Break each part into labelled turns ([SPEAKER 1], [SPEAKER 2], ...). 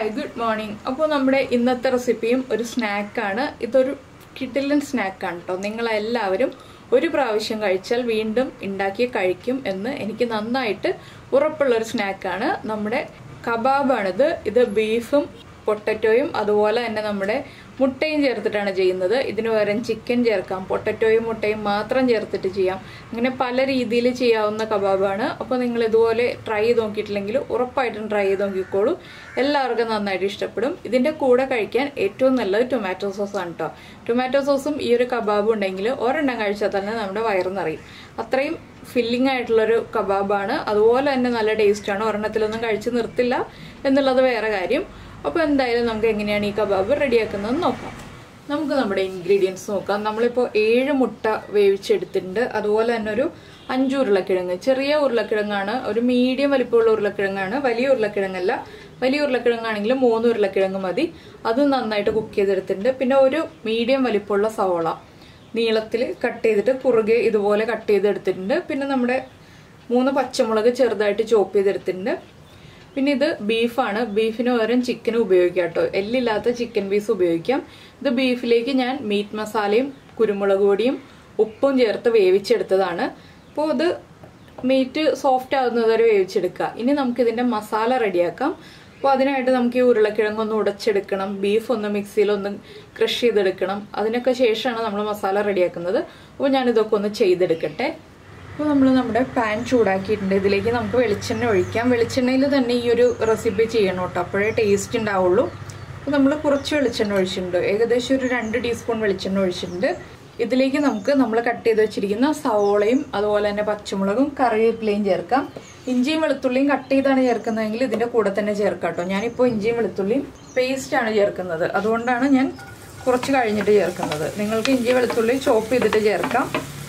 [SPEAKER 1] hi good morning അപ്പോൾ നമ്മുടെ ഇന്നത്തെ റെസിപ്പിയും ഒരു സ്നാക്കാണ് ഇതൊരു കിഡിലൻ സ്നാക്കാണ് കേട്ടോ നിങ്ങളെല്ലാവരും ഒരു പ്രാവശ്യം കഴിച്ചാൽ വീണ്ടും ഉണ്ടാക്കി കഴിക്കും എന്ന് എനിക്ക് നന്നായിട്ട് ഉറപ്പുള്ളൊരു സ്നാക്കാണ് നമ്മുടെ കബാബാണിത് ഇത് ബീഫും പൊട്ടറ്റോയും അതുപോലെ തന്നെ നമ്മുടെ മുട്ടയും ചേർത്തിട്ടാണ് ചെയ്യുന്നത് ഇതിന് പകരം ചിക്കൻ ചേർക്കാം പൊട്ടറ്റോയും മുട്ടയും മാത്രം ചേർത്തിട്ട് ചെയ്യാം അങ്ങനെ പല രീതിയിൽ ചെയ്യാവുന്ന കബാബാണ് അപ്പോൾ നിങ്ങൾ ഇതുപോലെ ട്രൈ ചെയ്ത് നോക്കിയിട്ടില്ലെങ്കിൽ ഉറപ്പായിട്ടും ട്രൈ ചെയ്ത് നോക്കിക്കോളൂ എല്ലാവർക്കും നന്നായിട്ട് ഇഷ്ടപ്പെടും ഇതിൻ്റെ കൂടെ കഴിക്കാൻ ഏറ്റവും നല്ലത് ടൊമാറ്റോ സോസാണ് കേട്ടോ ടൊമാറ്റോ സോസും ഈ ഒരു കബാബും ഉണ്ടെങ്കിൽ ഒരെണ്ണം കഴിച്ചാൽ തന്നെ നമ്മുടെ വയറ് നിറയും അത്രയും ഫില്ലിംഗ് ആയിട്ടുള്ളൊരു കബാബാണ് അതുപോലെ തന്നെ നല്ല ടേസ്റ്റാണ് ഒരെണ്ണത്തിലൊന്നും കഴിച്ച് നിർത്തില്ല എന്നുള്ളത് വേറെ കാര്യം അപ്പോൾ എന്തായാലും നമുക്ക് എങ്ങനെയാണ് ഈ കബാബ് റെഡിയാക്കുന്നത് നോക്കാം നമുക്ക് നമ്മുടെ ഇൻഗ്രീഡിയൻസ് നോക്കാം നമ്മളിപ്പോൾ ഏഴ് മുട്ട വേവിച്ചെടുത്തിട്ടുണ്ട് അതുപോലെ തന്നെ ഒരു അഞ്ച് ഉരുളക്കിഴങ്ങ് ചെറിയ ഉരുളക്കിഴങ്ങാണ് ഒരു മീഡിയം വലിപ്പമുള്ള ഉരുളക്കിഴങ്ങാണ് വലിയ ഉരുളക്കിഴങ്ങല്ല വലിയ ഉരുളക്കിഴങ്ങാണെങ്കിൽ മൂന്ന് ഉരുളക്കിഴങ്ങ് മതി അത് നന്നായിട്ട് കുക്ക് ചെയ്തെടുത്തിട്ടുണ്ട് പിന്നെ ഒരു മീഡിയം വലിപ്പമുള്ള സവോള നീളത്തിൽ കട്ട് ചെയ്തിട്ട് കുറുകെ ഇതുപോലെ കട്ട് ചെയ്തെടുത്തിട്ടുണ്ട് പിന്നെ നമ്മുടെ മൂന്ന് പച്ചമുളക് ചെറുതായിട്ട് ചോപ്പ് ചെയ്തെടുത്തിട്ടുണ്ട് പിന്നെ ഇത് ബീഫാണ് ബീഫിന് പകരം ചിക്കനും ഉപയോഗിക്കാം കേട്ടോ എല്ലില്ലാത്ത ചിക്കൻ പീസ് ഉപയോഗിക്കാം ഇത് ബീഫിലേക്ക് ഞാൻ മീറ്റ് മസാലയും കുരുമുളക് പൊടിയും ഉപ്പും ചേർത്ത് വേവിച്ചെടുത്തതാണ് അപ്പോൾ ഇത് മീറ്റ് സോഫ്റ്റ് ആകുന്നത് വരെ വേവിച്ചെടുക്കുക ഇനി നമുക്ക് ഇതിന്റെ മസാല റെഡിയാക്കാം അപ്പോൾ അതിനായിട്ട് നമുക്ക് ഈ ഉരുളക്കിഴങ്ങ് ഒന്ന് ഉടച്ചെടുക്കണം ബീഫ് ഒന്ന് മിക്സിയിൽ ഒന്ന് ക്രഷ് ചെയ്തെടുക്കണം അതിനൊക്കെ ശേഷമാണ് നമ്മൾ മസാല റെഡിയാക്കുന്നത് അപ്പോൾ ഞാനിതൊക്കെ ഒന്ന് ചെയ്തെടുക്കട്ടെ അപ്പോൾ നമ്മൾ നമ്മുടെ പാൻ ചൂടാക്കിയിട്ടുണ്ട് ഇതിലേക്ക് നമുക്ക് വെളിച്ചെണ്ണ ഒഴിക്കാം വെളിച്ചെണ്ണയിൽ തന്നെ ഈ ഒരു റെസിപ്പി ചെയ്യണം കേട്ടോ അപ്പോഴേ ടേസ്റ്റ് ഉണ്ടാവുള്ളൂ അപ്പോൾ നമ്മൾ കുറച്ച് വെളിച്ചെണ്ണ ഒഴിച്ചിട്ടുണ്ട് ഏകദേശം ഒരു രണ്ട് ടീസ്പൂൺ വെളിച്ചെണ്ണ ഒഴിച്ചിട്ടുണ്ട് ഇതിലേക്ക് നമുക്ക് നമ്മൾ കട്ട് ചെയ്ത് വെച്ചിരിക്കുന്ന സവോളയും അതുപോലെ തന്നെ പച്ചമുളകും കറിവേപ്പിലയും ചേർക്കാം ഇഞ്ചിയും വെളുത്തുള്ളിയും കട്ട് ചെയ്താണ് ചേർക്കുന്നതെങ്കിൽ ഇതിൻ്റെ കൂടെ തന്നെ ചേർക്കാം കേട്ടോ ഞാനിപ്പോൾ ഇഞ്ചിയും വെളുത്തുള്ളിയും പേസ്റ്റാണ് ചേർക്കുന്നത് അതുകൊണ്ടാണ് ഞാൻ കുറച്ച് കഴിഞ്ഞിട്ട് ചേർക്കുന്നത് നിങ്ങൾക്ക് ഇഞ്ചി വെളുത്തുള്ളി ചോപ്പ് ചെയ്തിട്ട് ചേർക്കാം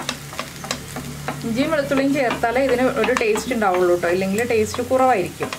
[SPEAKER 1] ഇഞ്ചിയും വെളുത്തുള്ളിയും ചേർത്താലേ ഇതിന് ഒരു ടേസ്റ്റ് ഉണ്ടാവുള്ളൂ കേട്ടോ ഇല്ലെങ്കിൽ ടേസ്റ്റ് കുറവായിരിക്കും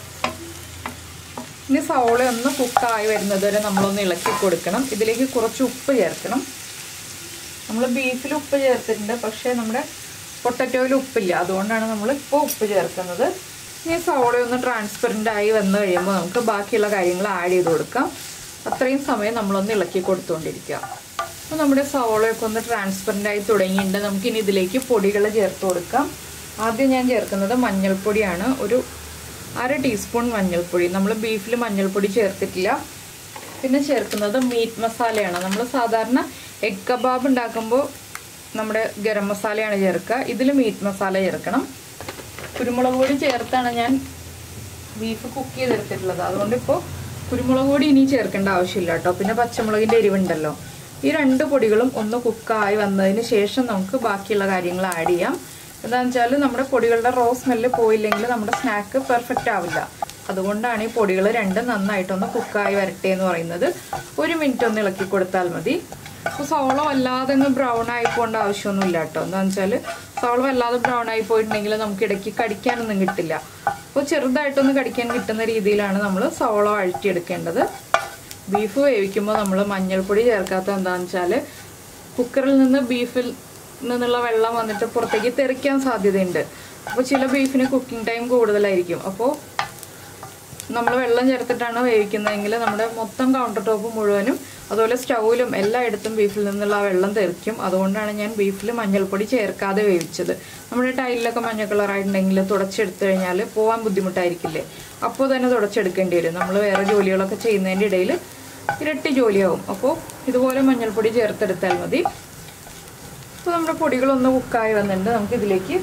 [SPEAKER 1] ഇനി സവോള ഒന്ന് കുക്കായി വരുന്നത് വരെ നമ്മളൊന്ന് ഇളക്കി കൊടുക്കണം ഇതിലേക്ക് കുറച്ച് ഉപ്പ് ചേർക്കണം നമ്മൾ ബീഫിൽ ഉപ്പ് ചേർത്തിട്ടുണ്ട് പക്ഷേ നമ്മുടെ പൊട്ടറ്റോയിൽ ഉപ്പില്ല അതുകൊണ്ടാണ് നമ്മൾ ഇപ്പോൾ ഉപ്പ് ചേർക്കുന്നത് ഇനി സവോള ഒന്ന് ട്രാൻസ്പെറൻ്റ് ആയി വന്നു കഴിയുമ്പോൾ നമുക്ക് ബാക്കിയുള്ള കാര്യങ്ങൾ ആഡ് ചെയ്ത് കൊടുക്കാം അത്രയും സമയം നമ്മളൊന്ന് ഇളക്കി കൊടുത്തുകൊണ്ടിരിക്കുക അപ്പോൾ നമ്മുടെ സവോളയൊക്കെ ഒന്ന് ട്രാൻസ്പെറൻ്റ് ആയി തുടങ്ങിയിട്ടുണ്ട് നമുക്കിനി ഇതിലേക്ക് പൊടികൾ ചേർത്ത് കൊടുക്കാം ആദ്യം ഞാൻ ചേർക്കുന്നത് മഞ്ഞൾപ്പൊടിയാണ് ഒരു അര ടീസ്പൂൺ മഞ്ഞൾപ്പൊടി നമ്മൾ ബീഫിൽ മഞ്ഞൾപ്പൊടി ചേർത്തിട്ടില്ല പിന്നെ ചേർക്കുന്നത് മീറ്റ് മസാലയാണ് നമ്മൾ സാധാരണ എഗ് കബാബ് ഉണ്ടാക്കുമ്പോൾ നമ്മുടെ ഗരം മസാലയാണ് ചേർക്കുക ഇതിൽ മീറ്റ് മസാല ചേർക്കണം കുരുമുളക് പൊടി ചേർത്താണ് ഞാൻ ബീഫ് കുക്ക് ചെയ്തെടുത്തിട്ടുള്ളത് അതുകൊണ്ട് ഇപ്പോൾ കുരുമുളക് പൊടി ഇനി ചേർക്കേണ്ട ആവശ്യമില്ല കേട്ടോ പിന്നെ പച്ചമുളകിൻ്റെ എരിവുണ്ടല്ലോ ഈ രണ്ട് പൊടികളും ഒന്ന് കുക്കായി വന്നതിന് ശേഷം നമുക്ക് ബാക്കിയുള്ള കാര്യങ്ങൾ ആഡ് ചെയ്യാം എന്താണെന്ന് വെച്ചാൽ നമ്മുടെ പൊടികളുടെ റോ സ്മെല്ല് പോയില്ലെങ്കിൽ നമ്മുടെ സ്നാക്ക് പെർഫെക്റ്റ് ആവില്ല അതുകൊണ്ടാണ് ഈ പൊടികൾ രണ്ടും നന്നായിട്ടൊന്ന് കുക്കായി വരട്ടെ എന്ന് പറയുന്നത് ഒരു മിനിറ്റ് ഒന്ന് ഇളക്കി കൊടുത്താൽ മതി അപ്പോൾ സവോള വല്ലാതെ അങ്ങ് ബ്രൗൺ ആയി പോകേണ്ട ആവശ്യമൊന്നുമില്ല കേട്ടോ എന്താണെന്ന് വെച്ചാൽ സവോള വല്ലാതെ ബ്രൗൺ ആയി പോയിട്ടുണ്ടെങ്കിൽ നമുക്ക് ഇടയ്ക്ക് കടിക്കാനൊന്നും കിട്ടില്ല അപ്പോൾ ചെറുതായിട്ടൊന്ന് കടിക്കാൻ കിട്ടുന്ന രീതിയിലാണ് നമ്മൾ സവോള വഴറ്റിയെടുക്കേണ്ടത് ബീഫ് വേവിക്കുമ്പോൾ നമ്മൾ മഞ്ഞൾപ്പൊടി ചേർക്കാത്ത എന്താണെന്ന് വെച്ചാൽ കുക്കറിൽ നിന്ന് ബീഫിൽ നിന്നുള്ള വെള്ളം വന്നിട്ട് പുറത്തേക്ക് തെറിക്കാൻ സാധ്യതയുണ്ട് അപ്പോൾ ചില ബീഫിന് കുക്കിംഗ് ടൈം കൂടുതലായിരിക്കും അപ്പോൾ നമ്മൾ വെള്ളം ചേർത്തിട്ടാണ് വേവിക്കുന്നതെങ്കിൽ നമ്മുടെ മൊത്തം കൗണ്ടർ ടോപ്പ് മുഴുവനും അതുപോലെ സ്റ്റൗവിലും എല്ലായിടത്തും ബീഫിൽ നിന്നുള്ള ആ വെള്ളം തെറിക്കും അതുകൊണ്ടാണ് ഞാൻ ബീഫിൽ മഞ്ഞൾപ്പൊടി ചേർക്കാതെ വേവിച്ചത് നമ്മുടെ ടൈലിലൊക്കെ മഞ്ഞ കളറായിട്ടുണ്ടെങ്കിൽ തുടച്ചെടുത്തു കഴിഞ്ഞാൽ പോകാൻ ബുദ്ധിമുട്ടായിരിക്കില്ലേ അപ്പോൾ തന്നെ തുടച്ചെടുക്കേണ്ടി വരും നമ്മൾ വേറെ ജോലികളൊക്കെ ചെയ്യുന്നതിൻ്റെ ഇടയിൽ ഇരട്ടി ജോലിയാവും അപ്പോൾ ഇതുപോലെ മഞ്ഞൾപ്പൊടി ചേർത്തെടുത്താൽ മതി അപ്പോൾ നമ്മുടെ പൊടികളൊന്ന് കുക്കായി വന്നിട്ടുണ്ട് നമുക്ക് ഇതിലേക്ക്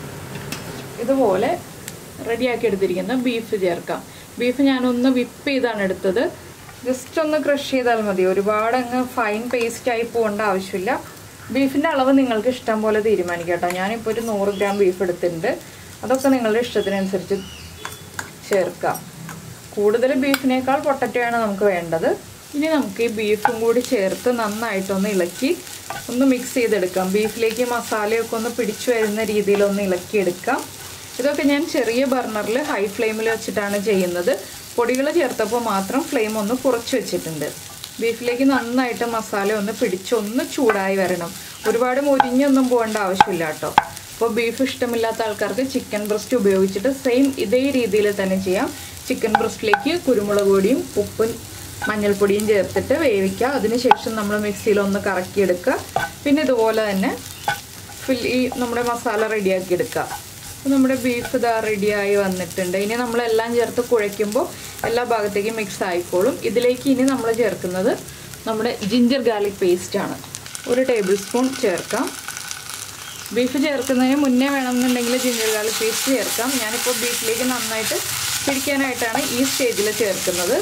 [SPEAKER 1] ഇതുപോലെ റെഡിയാക്കി എടുത്തിരിക്കുന്ന ബീഫ് ചേർക്കാം ബീഫ് ഞാനൊന്ന് വിപ്പ് ചെയ്താണ് എടുത്തത് ജസ്റ്റ് ഒന്ന് ക്രഷ് ചെയ്താൽ മതി ഒരുപാട് അങ്ങ് ഫൈൻ പേസ്റ്റ് ആയി പോകേണ്ട ആവശ്യമില്ല ബീഫിൻ്റെ അളവ് നിങ്ങൾക്ക് ഇഷ്ടം പോലെ തീരുമാനിക്കാം കേട്ടോ ഞാനിപ്പോൾ ഒരു നൂറ് ഗ്രാം ബീഫ് എടുത്തിട്ടുണ്ട് അതൊക്കെ നിങ്ങളുടെ ഇഷ്ടത്തിനനുസരിച്ച് ചേർക്കാം കൂടുതൽ ബീഫിനേക്കാൾ പൊട്ടറ്റോയാണ് നമുക്ക് വേണ്ടത് ഇനി നമുക്ക് ഈ ബീഫും കൂടി ചേർത്ത് നന്നായിട്ടൊന്ന് ഇളക്കി ഒന്ന് മിക്സ് ചെയ്തെടുക്കാം ബീഫിലേക്ക് മസാലയൊക്കെ ഒന്ന് പിടിച്ചു വരുന്ന രീതിയിൽ ഒന്ന് ഇളക്കിയെടുക്കാം ഇതൊക്കെ ഞാൻ ചെറിയ ബർണറിൽ ഹൈ ഫ്ലെയിമിൽ വെച്ചിട്ടാണ് ചെയ്യുന്നത് പൊടികൾ ചേർത്തപ്പോൾ മാത്രം ഫ്ലെയിം ഒന്ന് കുറച്ച് വെച്ചിട്ടുണ്ട് ബീഫിലേക്ക് നന്നായിട്ട് മസാല ഒന്ന് പിടിച്ച് ഒന്ന് ചൂടായി വരണം ഒരുപാട് മുരിഞ്ഞൊന്നും പോകേണ്ട ആവശ്യമില്ല കേട്ടോ അപ്പോൾ ബീഫ് ഇഷ്ടമില്ലാത്ത ആൾക്കാർക്ക് ചിക്കൻ ബ്രസ്റ്റ് ഉപയോഗിച്ചിട്ട് സെയിം ഇതേ രീതിയിൽ തന്നെ ചെയ്യാം ചിക്കൻ ബ്രസ്റ്റിലേക്ക് കുരുമുളക് പൊടിയും ഉപ്പും മഞ്ഞൾപ്പൊടിയും ചേർത്തിട്ട് വേവിക്കുക അതിനുശേഷം നമ്മൾ മിക്സിയിൽ ഒന്ന് കറക്കിയെടുക്കുക പിന്നെ ഇതുപോലെ തന്നെ ഫിൽ ഈ നമ്മുടെ മസാല റെഡിയാക്കി എടുക്കുക അപ്പോൾ നമ്മുടെ ബീഫ് ഇതാ റെഡിയായി വന്നിട്ടുണ്ട് ഇനി നമ്മളെല്ലാം ചേർത്ത് കുഴയ്ക്കുമ്പോൾ എല്ലാ ഭാഗത്തേക്കും മിക്സ് ആയിക്കോളും ഇതിലേക്ക് ഇനി നമ്മൾ ചേർക്കുന്നത് നമ്മുടെ ജിഞ്ചർ ഗാർലിക് പേസ്റ്റാണ് ഒരു ടേബിൾ സ്പൂൺ ചേർക്കാം ബീഫ് ചേർക്കുന്നതിന് മുന്നേ വേണമെന്നുണ്ടെങ്കിൽ ജിഞ്ചർ ഗാർലിക് പേസ്റ്റ് ചേർക്കാം ഞാനിപ്പോൾ ബീഫിലേക്ക് നന്നായിട്ട് പിടിക്കാനായിട്ടാണ് ഈ സ്റ്റേജിൽ ചേർക്കുന്നത്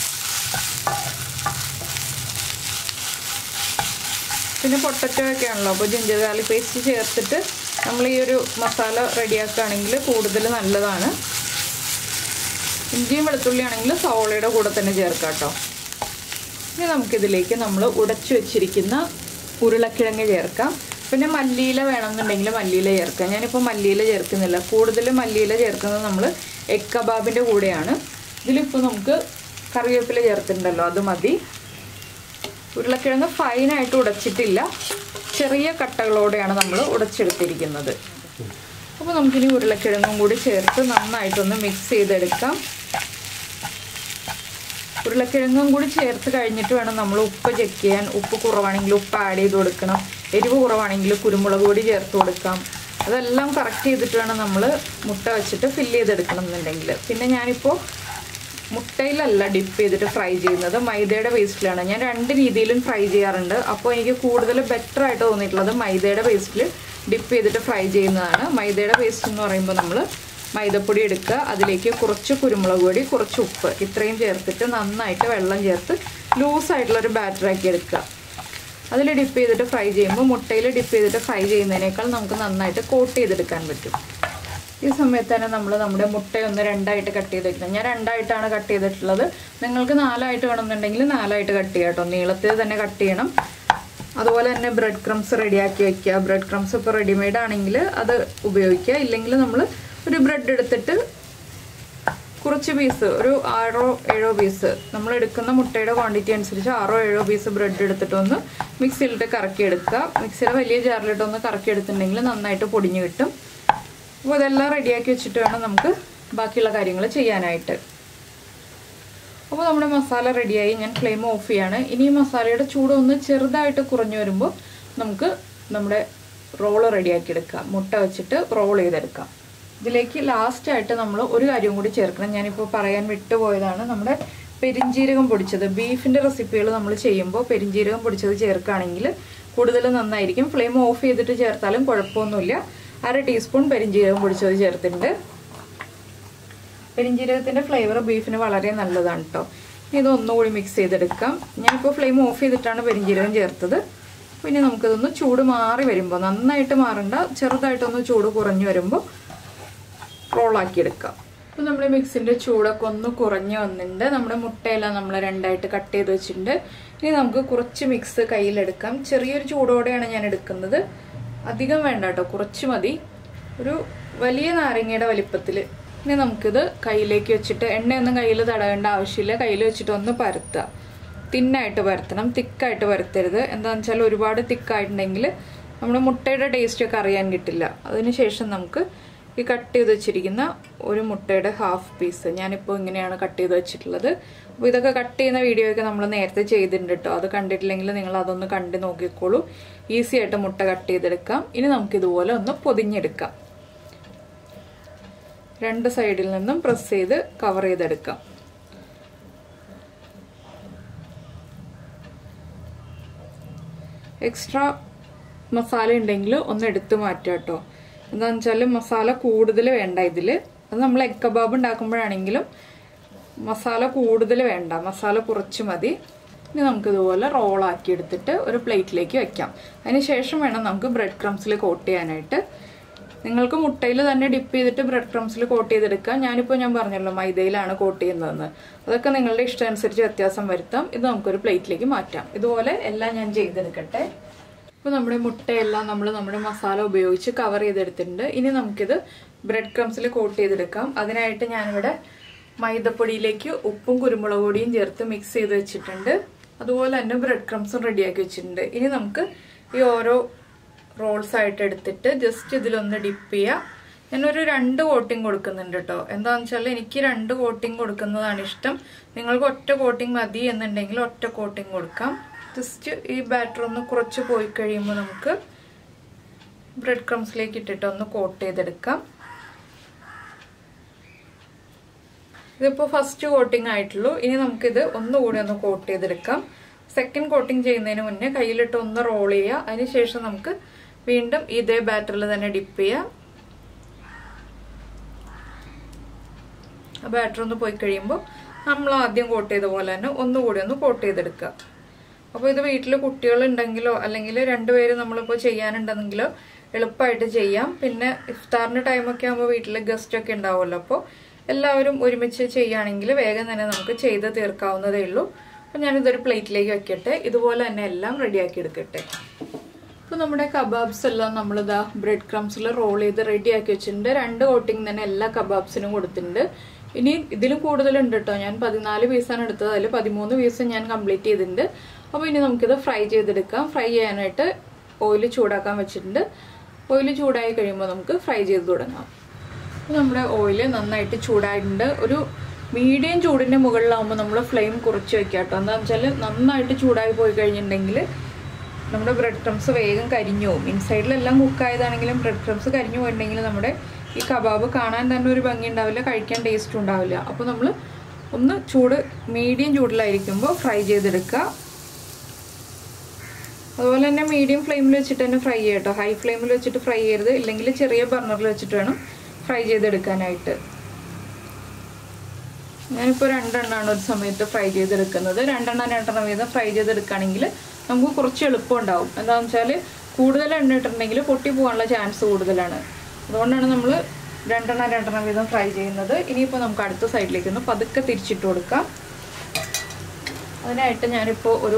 [SPEAKER 1] പിന്നെ പൊട്ടറ്റോ ഒക്കെ ആണല്ലോ അപ്പോൾ ജിഞ്ചർ ഗാർലിക് പേസ്റ്റ് ചേർത്തിട്ട് നമ്മൾ ഈ ഒരു മസാല റെഡിയാക്കുകയാണെങ്കിൽ കൂടുതൽ നല്ലതാണ് ഇഞ്ചിയും വെളുത്തുള്ളി ആണെങ്കിൽ സവോളയുടെ കൂടെ തന്നെ ചേർക്കാം കേട്ടോ ഇനി നമുക്കിതിലേക്ക് നമ്മൾ ഉടച്ചു വെച്ചിരിക്കുന്ന ഉരുളക്കിഴങ്ങ് ചേർക്കാം പിന്നെ മല്ലിയില വേണമെന്നുണ്ടെങ്കിൽ മല്ലിയില ചേർക്കാം ഞാനിപ്പോൾ മല്ലിയില ചേർക്കുന്നില്ല കൂടുതൽ മല്ലിയില ചേർക്കുന്നത് നമ്മൾ എഗ് കബാബിൻ്റെ കൂടെയാണ് ഇതിലിപ്പോൾ നമുക്ക് കറിവേപ്പില ചേർത്തിട്ടുണ്ടല്ലോ അത് മതി ഉരുളക്കിഴങ്ങ് ഫൈനായിട്ട് ഉടച്ചിട്ടില്ല ചെറിയ കട്ടകളോടെയാണ് നമ്മൾ ഉടച്ചെടുത്തിരിക്കുന്നത് അപ്പോൾ നമുക്കിനി ഉരുളക്കിഴങ്ങും കൂടി ചേർത്ത് നന്നായിട്ടൊന്ന് മിക്സ് ചെയ്തെടുക്കാം ഉരുളക്കിഴങ്ങും കൂടി ചേർത്ത് കഴിഞ്ഞിട്ട് വേണം നമ്മൾ ഉപ്പ് ചെക്ക് ചെയ്യാൻ ഉപ്പ് കുറവാണെങ്കിൽ ഉപ്പ് ആഡ് ചെയ്ത് കൊടുക്കണം എരിവ് കുറവാണെങ്കിൽ കുരുമുളക് പൊടി ചേർത്ത് കൊടുക്കാം അതെല്ലാം കറക്റ്റ് ചെയ്തിട്ട് വേണം നമ്മൾ മുട്ട വെച്ചിട്ട് ഫില്ല് ചെയ്തെടുക്കണം എന്നുണ്ടെങ്കിൽ പിന്നെ ഞാനിപ്പോൾ മുട്ടയിലല്ല ഡിപ്പ് ചെയ്തിട്ട് ഫ്രൈ ചെയ്യുന്നത് മൈദയുടെ പേസ്റ്റിലാണ് ഞാൻ രണ്ട് രീതിയിലും ഫ്രൈ ചെയ്യാറുണ്ട് അപ്പോൾ എനിക്ക് കൂടുതൽ ബെറ്റർ ആയിട്ട് തോന്നിയിട്ടുള്ളത് മൈദയുടെ പേസ്റ്റിൽ ഡിപ്പ് ചെയ്തിട്ട് ഫ്രൈ ചെയ്യുന്നതാണ് മൈദയുടെ പേസ്റ്റ് എന്ന് പറയുമ്പോൾ നമ്മൾ മൈദപ്പൊടി എടുക്കുക അതിലേക്ക് കുറച്ച് കുരുമുളക് പൊടി കുറച്ച് ഉപ്പ് ഇത്രയും ചേർത്തിട്ട് നന്നായിട്ട് വെള്ളം ചേർത്ത് ലൂസായിട്ടുള്ളൊരു ബാറ്ററാക്കി എടുക്കുക അതിൽ ഡിപ്പ് ചെയ്തിട്ട് ഫ്രൈ ചെയ്യുമ്പോൾ മുട്ടയിൽ ഡിപ്പ് ചെയ്തിട്ട് ഫ്രൈ ചെയ്യുന്നതിനേക്കാൾ നമുക്ക് നന്നായിട്ട് കോട്ട് ചെയ്തെടുക്കാൻ പറ്റും ഈ സമയത്ത് തന്നെ നമ്മൾ നമ്മുടെ മുട്ടയൊന്ന് രണ്ടായിട്ട് കട്ട് ചെയ്ത് വെക്കണം ഞാൻ രണ്ടായിട്ടാണ് കട്ട് ചെയ്തിട്ടുള്ളത് നിങ്ങൾക്ക് നാലായിട്ട് വേണമെന്നുണ്ടെങ്കിൽ നാലായിട്ട് കട്ട് ചെയ്യാം കേട്ടോ നീളത്തിൽ തന്നെ കട്ട് ചെയ്യണം അതുപോലെ തന്നെ ബ്രെഡ് ക്രംസ് റെഡിയാക്കി വെക്കുക ബ്രെഡ് ക്രംസ് ഇപ്പോൾ റെഡിമെയ്ഡ് ആണെങ്കിൽ അത് ഉപയോഗിക്കുക ഇല്ലെങ്കിൽ നമ്മൾ ഒരു ബ്രെഡ് എടുത്തിട്ട് കുറച്ച് പീസ് ഒരു ആറോ ഏഴോ പീസ് നമ്മൾ എടുക്കുന്ന മുട്ടയുടെ ക്വാണ്ടിറ്റി അനുസരിച്ച് ആറോ ഏഴോ പീസ് ബ്രെഡ് എടുത്തിട്ട് ഒന്ന് മിക്സിയിലിട്ട് കറക്കി എടുക്കുക മിക്സിയുടെ വലിയ ജാറിലിട്ട് ഒന്ന് കറക്കി എടുത്തിട്ടുണ്ടെങ്കിൽ നന്നായിട്ട് പൊടിഞ്ഞ് കിട്ടും അപ്പോൾ ഇതെല്ലാം റെഡിയാക്കി വെച്ചിട്ട് വേണം നമുക്ക് ബാക്കിയുള്ള കാര്യങ്ങൾ ചെയ്യാനായിട്ട് അപ്പോൾ നമ്മുടെ മസാല റെഡിയായി ഞാൻ ഫ്ലെയിം ഓഫ് ചെയ്യാണ് ഇനി ഈ മസാലയുടെ ചൂട് ഒന്ന് ചെറുതായിട്ട് കുറഞ്ഞു വരുമ്പോൾ നമുക്ക് നമ്മുടെ റോള് റെഡിയാക്കി എടുക്കാം മുട്ട വെച്ചിട്ട് റോൾ ചെയ്തെടുക്കാം ഇതിലേക്ക് ലാസ്റ്റായിട്ട് നമ്മൾ ഒരു കാര്യം കൂടി ചേർക്കണം ഞാനിപ്പോൾ പറയാൻ വിട്ടുപോയതാണ് നമ്മുടെ പെരിഞ്ജീരകം പൊടിച്ചത് ബീഫിൻ്റെ റെസിപ്പികൾ നമ്മൾ ചെയ്യുമ്പോൾ പെരിഞ്ജീരകം പൊടിച്ചത് ചേർക്കുകയാണെങ്കിൽ കൂടുതൽ നന്നായിരിക്കും ഫ്ലെയിം ഓഫ് ചെയ്തിട്ട് ചേർത്താലും കുഴപ്പമൊന്നുമില്ല അര ടീസ്പൂൺ പെരിഞ്ജീരകം പൊടിച്ചത് ചേർത്തിട്ടുണ്ട് പെരിഞ്ജീരകത്തിൻ്റെ ഫ്ലേവർ ബീഫിന് വളരെ നല്ലതാണ് കേട്ടോ ഇനി ഇത് ഒന്നുകൂടി മിക്സ് ചെയ്തെടുക്കാം ഞാനിപ്പോൾ ഫ്ലെയിം ഓഫ് ചെയ്തിട്ടാണ് പെരിഞ്ജീരകം ചേർത്തത് പിന്നെ നമുക്കിതൊന്ന് ചൂട് മാറി വരുമ്പോൾ നന്നായിട്ട് മാറണ്ട ചെറുതായിട്ടൊന്ന് ചൂട് കുറഞ്ഞു വരുമ്പോൾ റോളാക്കി എടുക്കാം അപ്പോൾ നമ്മുടെ മിക്സിൻ്റെ ചൂടൊക്കെ ഒന്ന് കുറഞ്ഞു വന്നിട്ടുണ്ട് നമ്മുടെ മുട്ടയെല്ലാം നമ്മൾ രണ്ടായിട്ട് കട്ട് ചെയ്ത് വെച്ചിട്ടുണ്ട് ഇനി നമുക്ക് കുറച്ച് മിക്സ് കയ്യിലെടുക്കാം ചെറിയൊരു ചൂടോടെയാണ് ഞാൻ എടുക്കുന്നത് അധികം വേണ്ട കേട്ടോ കുറച്ച് മതി ഒരു വലിയ നാരങ്ങയുടെ വലിപ്പത്തിൽ ഇനി നമുക്കിത് കയ്യിലേക്ക് വെച്ചിട്ട് എണ്ണയൊന്നും കയ്യിൽ തടയേണ്ട ആവശ്യമില്ല കയ്യിൽ വെച്ചിട്ട് ഒന്ന് പരത്തുക തിന്നായിട്ട് പരത്തണം തിക്കായിട്ട് പരത്തരുത് എന്താണെന്ന് വെച്ചാൽ ഒരുപാട് തിക്കായിട്ടുണ്ടെങ്കിൽ നമ്മുടെ മുട്ടയുടെ ടേസ്റ്റ് ഒക്കെ അറിയാൻ കിട്ടില്ല അതിനുശേഷം നമുക്ക് ഈ കട്ട് ചെയ്ത് വെച്ചിരിക്കുന്ന ഒരു മുട്ടയുടെ ഹാഫ് പീസ് ഞാനിപ്പോൾ ഇങ്ങനെയാണ് കട്ട് ചെയ്ത് വെച്ചിട്ടുള്ളത് അപ്പോൾ ഇതൊക്കെ കട്ട് ചെയ്യുന്ന വീഡിയോ ഒക്കെ നമ്മൾ നേരത്തെ ചെയ്തിട്ടുണ്ട് കേട്ടോ അത് കണ്ടിട്ടില്ലെങ്കിൽ നിങ്ങൾ അതൊന്ന് കണ്ട് നോക്കിക്കോളൂ ഈസി ആയിട്ട് മുട്ട കട്ട് ചെയ്തെടുക്കാം ഇനി നമുക്ക് ഇതുപോലെ ഒന്ന് പൊതിഞ്ഞെടുക്കാം രണ്ട് സൈഡിൽ നിന്നും പ്രസ് ചെയ്ത് കവർ ചെയ്തെടുക്കാം എക്സ്ട്രാ മസാല ഉണ്ടെങ്കിൽ ഒന്ന് എടുത്തു മാറ്റുക കേട്ടോ എന്താണെന്ന് വെച്ചാൽ മസാല കൂടുതൽ വേണ്ട ഇതിൽ അത് നമ്മൾ എഗ് കബാബ് ഉണ്ടാക്കുമ്പോഴാണെങ്കിലും മസാല കൂടുതൽ വേണ്ട മസാല കുറച്ച് മതി ഇനി നമുക്ക് ഇതുപോലെ റോളാക്കി എടുത്തിട്ട് ഒരു പ്ലേറ്റിലേക്ക് വെക്കാം അതിന് ശേഷം വേണം നമുക്ക് ബ്രെഡ് ക്രംസിൽ കോട്ട് ചെയ്യാനായിട്ട് നിങ്ങൾക്ക് മുട്ടയിൽ തന്നെ ഡിപ്പ് ചെയ്തിട്ട് ബ്രെഡ് ക്രംസിൽ കോട്ട് ചെയ്തെടുക്കാം ഞാനിപ്പോൾ ഞാൻ പറഞ്ഞല്ലോ മൈദയിലാണ് കോട്ട് ചെയ്യുന്നതെന്ന് അതൊക്കെ നിങ്ങളുടെ ഇഷ്ടം അനുസരിച്ച് വ്യത്യാസം വരുത്താം ഇത് നമുക്കൊരു പ്ലേറ്റിലേക്ക് മാറ്റാം ഇതുപോലെ എല്ലാം ഞാൻ ചെയ്തെടുക്കട്ടെ ഇപ്പോൾ നമ്മുടെ മുട്ടയെല്ലാം നമ്മൾ നമ്മുടെ മസാല ഉപയോഗിച്ച് കവർ ചെയ്തെടുത്തിട്ടുണ്ട് ഇനി നമുക്കിത് ബ്രെഡ് ക്രംസിൽ കോട്ട് ചെയ്തെടുക്കാം അതിനായിട്ട് ഞാനിവിടെ മൈദപ്പൊടിയിലേക്ക് ഉപ്പും കുരുമുളക് പൊടിയും ചേർത്ത് മിക്സ് ചെയ്ത് വെച്ചിട്ടുണ്ട് അതുപോലെ തന്നെ ബ്രെഡ് ക്രംസും റെഡിയാക്കി വെച്ചിട്ടുണ്ട് ഇനി നമുക്ക് ഈ ഓരോ റോൾസ് ആയിട്ട് എടുത്തിട്ട് ജസ്റ്റ് ഇതിലൊന്ന് ഡിപ്പ് ചെയ്യുക ഞാനൊരു രണ്ട് കോട്ടിങ് കൊടുക്കുന്നുണ്ട് കേട്ടോ എന്താണെന്ന് വെച്ചാൽ എനിക്ക് രണ്ട് കോട്ടിങ് കൊടുക്കുന്നതാണ് ഇഷ്ടം നിങ്ങൾക്ക് ഒറ്റ കോട്ടിങ് മതി എന്നുണ്ടെങ്കിൽ ഒറ്റ കോട്ടിങ് കൊടുക്കാം ജസ്റ്റ് ഈ ബാറ്റർ ഒന്ന് കുറച്ച് പോയി കഴിയുമ്പോൾ നമുക്ക് ബ്രെഡ് ക്രംസിലേക്ക് ഇട്ടിട്ട് ഒന്ന് കോട്ട് ചെയ്തെടുക്കാം ഇതിപ്പോൾ ഫസ്റ്റ് കോട്ടിംഗ് ആയിട്ടുള്ളൂ ഇനി നമുക്കിത് ഒന്നുകൂടി ഒന്ന് കോട്ട് ചെയ്തെടുക്കാം സെക്കൻഡ് കോട്ടിംഗ് ചെയ്യുന്നതിന് മുന്നേ കയ്യിലിട്ട് ഒന്ന് റോൾ ചെയ്യുക അതിനുശേഷം നമുക്ക് വീണ്ടും ഇതേ ബാറ്ററിൽ തന്നെ ഡിപ്പ് ചെയ്യാം ബാറ്റർ ഒന്ന് പോയി കഴിയുമ്പോൾ നമ്മൾ ആദ്യം കോട്ട് ചെയ്ത പോലെ തന്നെ ഒന്നുകൂടി ഒന്ന് കോട്ട് ചെയ്തെടുക്കുക അപ്പോൾ ഇത് വീട്ടിൽ കുട്ടികളുണ്ടെങ്കിലോ അല്ലെങ്കിൽ രണ്ടുപേര് നമ്മളിപ്പോൾ ചെയ്യാനുണ്ടെന്നെങ്കിലോ എളുപ്പമായിട്ട് ചെയ്യാം പിന്നെ ഇഫ്താറിന്റെ ടൈമൊക്കെ ആകുമ്പോൾ വീട്ടിൽ ഗസ്റ്റ് ഒക്കെ ഉണ്ടാവുമല്ലോ അപ്പോൾ എല്ലാവരും ഒരുമിച്ച് ചെയ്യുകയാണെങ്കിൽ വേഗം തന്നെ നമുക്ക് ചെയ്ത് തീർക്കാവുന്നതേ ഉള്ളൂ അപ്പോൾ ഞാനിതൊരു പ്ലേറ്റിലേക്ക് വെക്കട്ടെ ഇതുപോലെ തന്നെ എല്ലാം റെഡിയാക്കി എടുക്കട്ടെ അപ്പോൾ നമ്മുടെ കബാബ്സ് എല്ലാം നമ്മളിതാ ബ്രെഡ് ക്രംസിൽ റോൾ ചെയ്ത് റെഡിയാക്കി വെച്ചിട്ടുണ്ട് രണ്ട് കോട്ടിങ് തന്നെ എല്ലാ കബാബ്സിനും കൊടുത്തിട്ടുണ്ട് ഇനി ഇതിലും കൂടുതലുണ്ട് കേട്ടോ ഞാൻ പതിനാല് പീസാണ് എടുത്തത് അതിൽ പതിമൂന്ന് പീസ് ഞാൻ കംപ്ലീറ്റ് ചെയ്തിട്ടുണ്ട് അപ്പോൾ ഇനി നമുക്കിത് ഫ്രൈ ചെയ്തെടുക്കാം ഫ്രൈ ചെയ്യാനായിട്ട് ഓയിൽ ചൂടാക്കാൻ വെച്ചിട്ടുണ്ട് ഓയിൽ ചൂടായി കഴിയുമ്പോൾ നമുക്ക് ഫ്രൈ ചെയ്ത് തുടങ്ങാം അപ്പോൾ നമ്മുടെ ഓയിൽ നന്നായിട്ട് ചൂടായിട്ടുണ്ട് ഒരു മീഡിയം ചൂടിൻ്റെ മുകളിലാവുമ്പോൾ നമ്മൾ ഫ്ലെയിം കുറച്ച് വെക്കുക കേട്ടോ എന്താണെന്ന് വെച്ചാൽ നന്നായിട്ട് ചൂടായി പോയി കഴിഞ്ഞിട്ടുണ്ടെങ്കിൽ നമ്മുടെ ബ്രെഡ് ക്രംസ് വേഗം കരിഞ്ഞു പോകും ഇൻസൈഡിലെല്ലാം കുക്കായതാണെങ്കിലും ബ്രെഡ് ക്രംസ് കരിഞ്ഞു പോയിട്ടുണ്ടെങ്കിൽ നമ്മുടെ ഈ കബാബ് കാണാൻ തന്നെ ഒരു ഭംഗി ഉണ്ടാവില്ല കഴിക്കാൻ ടേസ്റ്റ് ഉണ്ടാവില്ല അപ്പോൾ നമ്മൾ ഒന്ന് ചൂട് മീഡിയം ചൂടിലായിരിക്കുമ്പോൾ ഫ്രൈ ചെയ്തെടുക്കുക അതുപോലെ തന്നെ മീഡിയം ഫ്ലെയിമിൽ വെച്ചിട്ട് തന്നെ ഫ്രൈ ചെയ്യട്ടോ ഹൈ ഫ്ലെയിമിൽ വെച്ചിട്ട് ഫ്രൈ ചെയ്യരുത് ഇല്ലെങ്കിൽ ചെറിയ ബർണറിൽ വെച്ചിട്ട് വേണം ഫ്രൈ ചെയ്തെടുക്കാനായിട്ട് ഞാനിപ്പോൾ രണ്ടെണ്ണമാണ് ഒരു സമയത്ത് ഫ്രൈ ചെയ്തെടുക്കുന്നത് രണ്ടെണ്ണം രണ്ടെണ്ണം വീതം ഫ്രൈ ചെയ്തെടുക്കുകയാണെങ്കിൽ നമുക്ക് കുറച്ച് എളുപ്പം ഉണ്ടാവും എന്താണെന്ന് വെച്ചാൽ കൂടുതൽ എണ്ണ ഇട്ടിട്ടുണ്ടെങ്കിൽ പൊട്ടി പോകാനുള്ള ചാൻസ് കൂടുതലാണ് അതുകൊണ്ടാണ് നമ്മൾ രണ്ടെണ്ണം രണ്ടെണ്ണം വീതം ഫ്രൈ ചെയ്യുന്നത് ഇനിയിപ്പോൾ നമുക്ക് അടുത്ത സൈഡിലേക്ക് ഒന്ന് പതുക്കെ തിരിച്ചിട്ട് കൊടുക്കാം അതിനായിട്ട് ഞാനിപ്പോൾ ഒരു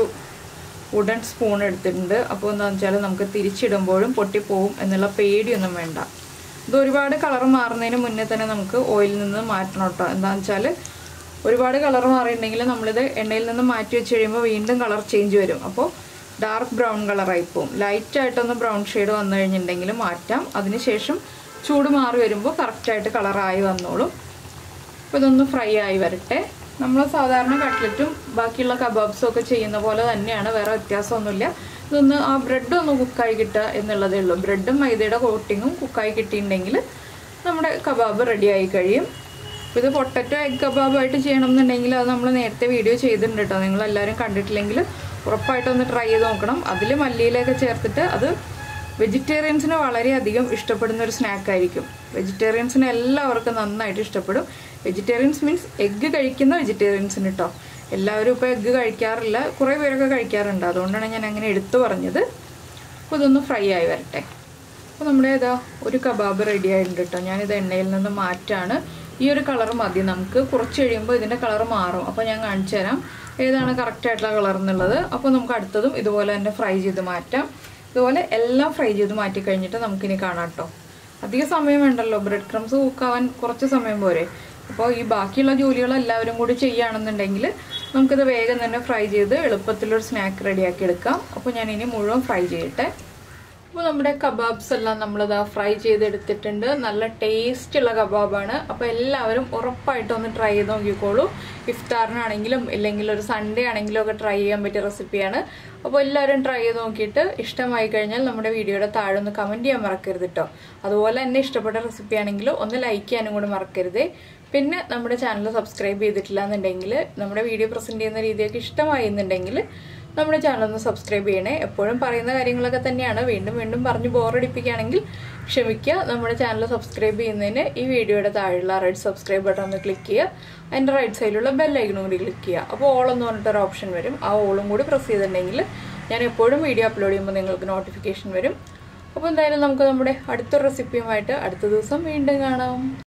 [SPEAKER 1] വുഡൻ സ്പൂൺ എടുത്തിട്ടുണ്ട് അപ്പോൾ എന്താണെന്ന് വെച്ചാൽ നമുക്ക് തിരിച്ചിടുമ്പോഴും പൊട്ടിപ്പോവും എന്നുള്ള പേടിയൊന്നും വേണ്ട ഇത് ഒരുപാട് കളർ മാറുന്നതിന് മുന്നേ തന്നെ നമുക്ക് ഓയിലിൽ നിന്ന് മാറ്റണം കേട്ടോ എന്താണെന്ന് വെച്ചാൽ ഒരുപാട് കളർ മാറിയിട്ടുണ്ടെങ്കിൽ നമ്മളിത് എണ്ണയിൽ നിന്ന് മാറ്റി വെച്ച് കഴിയുമ്പോൾ വീണ്ടും കളർ ചേഞ്ച് വരും അപ്പോൾ ഡാർക്ക് ബ്രൗൺ കളറായി പോകും ലൈറ്റായിട്ടൊന്ന് ബ്രൗൺ ഷെയ്ഡ് വന്നു കഴിഞ്ഞിട്ടുണ്ടെങ്കിൽ മാറ്റാം അതിനുശേഷം ചൂട് മാറി വരുമ്പോൾ കറക്റ്റായിട്ട് കളറായി വന്നോളും അപ്പോൾ ഇതൊന്ന് ഫ്രൈ ആയി വരട്ടെ നമ്മൾ സാധാരണ കട്ട്ലറ്റും ബാക്കിയുള്ള കബാബ്സും ഒക്കെ ചെയ്യുന്ന പോലെ തന്നെയാണ് വേറെ വ്യത്യാസമൊന്നുമില്ല ഇതൊന്ന് ആ ബ്രെഡ് ഒന്ന് കുക്കായി കിട്ടുക എന്നുള്ളതേ ഉള്ളൂ ബ്രെഡും മൈദയുടെ കോട്ടിങ്ങും കുക്കായി കിട്ടിയിട്ടുണ്ടെങ്കിൽ നമ്മുടെ കബാബ് റെഡിയായി കഴിയും അപ്പോൾ ഇത് പൊട്ടറ്റോ എഗ് കബാബായിട്ട് ചെയ്യണം എന്നുണ്ടെങ്കിൽ അത് നമ്മൾ നേരത്തെ വീഡിയോ ചെയ്തിട്ടുണ്ട് കേട്ടോ നിങ്ങൾ എല്ലാവരും കണ്ടിട്ടില്ലെങ്കിൽ ഉറപ്പായിട്ടൊന്ന് ട്രൈ ചെയ്ത് നോക്കണം അതിൽ മല്ലിയിലൊക്കെ ചേർത്തിട്ട് അത് വെജിറ്റേറിയൻസിന് വളരെയധികം ഇഷ്ടപ്പെടുന്ന ഒരു സ്നാക്ക് ആയിരിക്കും വെജിറ്റേറിയൻസിന് എല്ലാവർക്കും നന്നായിട്ട് ഇഷ്ടപ്പെടും വെജിറ്റേറിയൻസ് മീൻസ് എഗ്ഗ് കഴിക്കുന്ന വെജിറ്റേറിയൻസിന് കേട്ടോ എല്ലാവരും ഇപ്പോൾ എഗ്ഗ് കഴിക്കാറില്ല കുറേ പേരൊക്കെ കഴിക്കാറുണ്ട് അതുകൊണ്ടാണ് ഞാൻ അങ്ങനെ എടുത്തു പറഞ്ഞത് അപ്പോൾ ഇതൊന്ന് ഫ്രൈ ആയി വരട്ടെ അപ്പോൾ നമ്മുടെ ഇതാ ഒരു കബാബ് റെഡി ആയിട്ടുണ്ട് കേട്ടോ ഞാനിത് എണ്ണയിൽ നിന്ന് മാറ്റാണ് ഈ ഒരു കളർ മതി നമുക്ക് കുറച്ച് കഴിയുമ്പോൾ ഇതിൻ്റെ കളർ മാറും അപ്പോൾ ഞാൻ കാണിച്ചു തരാം ഏതാണ് കറക്റ്റ് ആയിട്ടുള്ള കളർ എന്നുള്ളത് അപ്പോൾ നമുക്ക് അടുത്തതും ഇതുപോലെ തന്നെ ഫ്രൈ ചെയ്ത് മാറ്റാം ഇതുപോലെ എല്ലാം ഫ്രൈ ചെയ്ത് മാറ്റി കഴിഞ്ഞിട്ട് നമുക്കിനി കാണാം കേട്ടോ അധിക സമയം വേണ്ടല്ലോ ബ്രെഡ് ക്രംസ് കുക്കാവാൻ കുറച്ച് സമയം പോരെ അപ്പോൾ ഈ ബാക്കിയുള്ള ജോലികൾ എല്ലാവരും കൂടി ചെയ്യുകയാണെന്നുണ്ടെങ്കിൽ നമുക്കിത് വേഗം തന്നെ ഫ്രൈ ചെയ്ത് എളുപ്പത്തിലൊരു സ്നാക്ക് റെഡിയാക്കി എടുക്കാം അപ്പോൾ ഞാൻ ഇനി മുഴുവൻ ഫ്രൈ ചെയ്യട്ടെ അപ്പോൾ നമ്മുടെ കബാബ്സ് എല്ലാം നമ്മളിതാ ഫ്രൈ ചെയ്തെടുത്തിട്ടുണ്ട് നല്ല ടേസ്റ്റ് ഉള്ള കബാബാണ് അപ്പോൾ എല്ലാവരും ഉറപ്പായിട്ടും ഒന്ന് ട്രൈ ചെയ്ത് നോക്കിക്കോളൂ ഇഫ്താറിനാണെങ്കിലും ഇല്ലെങ്കിൽ ഒരു സൺഡേ ആണെങ്കിലും ഒക്കെ ട്രൈ ചെയ്യാൻ പറ്റിയ റെസിപ്പിയാണ് അപ്പോൾ എല്ലാവരും ട്രൈ ചെയ്ത് നോക്കിയിട്ട് ഇഷ്ടമായി കഴിഞ്ഞാൽ നമ്മുടെ വീഡിയോയുടെ താഴെ ഒന്ന് കമൻറ്റ് ചെയ്യാൻ മറക്കരുത് കേട്ടോ അതുപോലെ തന്നെ ഇഷ്ടപ്പെട്ട റെസിപ്പി ആണെങ്കിൽ ഒന്ന് ലൈക്ക് ചെയ്യാനും കൂടി മറക്കരുത് പിന്നെ നമ്മുടെ ചാനൽ സബ്സ്ക്രൈബ് ചെയ്തിട്ടില്ല എന്നുണ്ടെങ്കിൽ നമ്മുടെ വീഡിയോ പ്രസൻറ്റ് ചെയ്യുന്ന രീതിയൊക്കെ ഇഷ്ടമായി എന്നുണ്ടെങ്കിൽ നമ്മുടെ ചാനൽ ഒന്ന് സബ്സ്ക്രൈബ് ചെയ്യണേ എപ്പോഴും പറയുന്ന കാര്യങ്ങളൊക്കെ തന്നെയാണ് വീണ്ടും വീണ്ടും പറഞ്ഞ് ബോറടിപ്പിക്കുകയാണെങ്കിൽ ക്ഷമിക്കുക നമ്മുടെ ചാനൽ സബ്സ്ക്രൈബ് ചെയ്യുന്നതിന് ഈ വീഡിയോയുടെ താഴെയുള്ള റെഡ് സബ്സ്ക്രൈബ് ബട്ടൺ ഒന്ന് ക്ലിക്ക് ചെയ്യുക അതിൻ്റെ റൈറ്റ് സൈഡിലുള്ള ബെല്ലൈക്കനും കൂടി ക്ലിക്ക് ചെയ്യുക അപ്പോൾ ഓൾ എന്ന് പറഞ്ഞിട്ടൊരു ഓപ്ഷൻ വരും ആ ഓളും കൂടി പ്രസ് ചെയ്തിട്ടുണ്ടെങ്കിൽ ഞാൻ എപ്പോഴും വീഡിയോ അപ്ലോഡ് ചെയ്യുമ്പോൾ നിങ്ങൾക്ക് നോട്ടിഫിക്കേഷൻ വരും അപ്പോൾ എന്തായാലും നമുക്ക് നമ്മുടെ അടുത്ത റെസിപ്പിയുമായിട്ട് അടുത്ത ദിവസം വീണ്ടും കാണാം